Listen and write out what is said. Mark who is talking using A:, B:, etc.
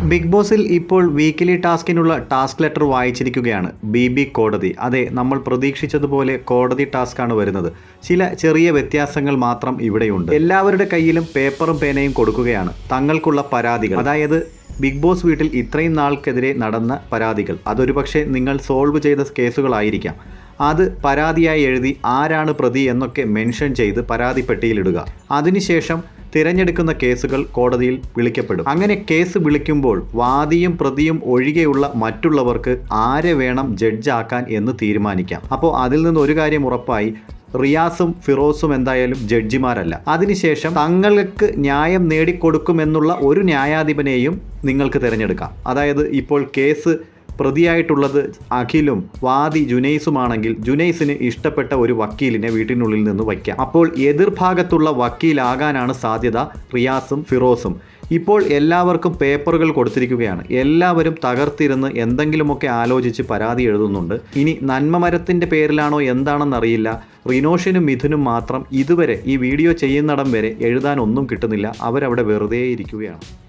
A: big ബോസിൽ ഇപ്പോൾ weekly ടാസ്കിനുള്ള ടാസ്ക് ലെറ്റർ വായിച്ചിരിക്കുകയാണ് ബി ബി കോടതി അതെ നമ്മൾ പ്രതീക്ഷിച്ചതുപോലെ കോടതി ടാസ്ക്കാണ് വരുന്നത് ചില ചെറിയ വ്യത്യാസങ്ങൾ മാത്രം ഇവിടെയുണ്ട് എല്ലാവരുടെ കയ്യിലും പേപ്പറും പേനയും കൊടുക്കുകയാണ് തങ്ങൾക്കുള്ള പരാതികൾ അതായത് ബിഗ് ബോസ് വീട്ടിൽ ഇത്രയും നാൾക്കെതിരെ നടന്ന പരാതികൾ അതൊരു പക്ഷേ നിങ്ങൾ സോൾവ് ചെയ്ത കേസുകളായിരിക്കാം അത് പരാതിയായി എഴുതി ആരാണ് പ്രതി എന്നൊക്കെ മെൻഷൻ ചെയ്ത് പരാതി പെട്ടിയിലിടുക അതിനുശേഷം തിരഞ്ഞെടുക്കുന്ന കേസുകൾ കോടതിയിൽ വിളിക്കപ്പെടും അങ്ങനെ കേസ് വിളിക്കുമ്പോൾ വാദിയും പ്രതിയും ഒഴികെയുള്ള മറ്റുള്ളവർക്ക് ആരെ വേണം ജഡ്ജാക്കാൻ എന്ന് തീരുമാനിക്കാം അപ്പോൾ അതിൽ നിന്ന് ഒരു കാര്യം ഉറപ്പായി റിയാസും ഫിറോസും എന്തായാലും ജഡ്ജിമാരല്ല അതിനുശേഷം തങ്ങൾക്ക് ന്യായം നേടിക്കൊടുക്കുമെന്നുള്ള ഒരു ന്യായാധിപനെയും നിങ്ങൾക്ക് തിരഞ്ഞെടുക്കാം അതായത് ഇപ്പോൾ കേസ് പ്രതിയായിട്ടുള്ളത് അഖിലും വാദി ജുനൈസുമാണെങ്കിൽ ജുനൈസിന് ഇഷ്ടപ്പെട്ട ഒരു വക്കീലിനെ വീട്ടിനുള്ളിൽ നിന്ന് വയ്ക്കാം അപ്പോൾ എതിർഭാഗത്തുള്ള വക്കീലാകാനാണ് സാധ്യത റിയാസും ഫിറോസും ഇപ്പോൾ എല്ലാവർക്കും പേപ്പറുകൾ കൊടുത്തിരിക്കുകയാണ് എല്ലാവരും തകർത്തിരുന്ന് എന്തെങ്കിലുമൊക്കെ ആലോചിച്ച് പരാതി എഴുതുന്നുണ്ട് ഇനി നന്മമരത്തിൻ്റെ പേരിലാണോ എന്താണെന്നറിയില്ല റിനോഷിനും മിഥുനും മാത്രം ഇതുവരെ ഈ വീഡിയോ ചെയ്യുന്നിടം വരെ എഴുതാൻ ഒന്നും കിട്ടുന്നില്ല അവരവിടെ വെറുതെ ഇരിക്കുകയാണ്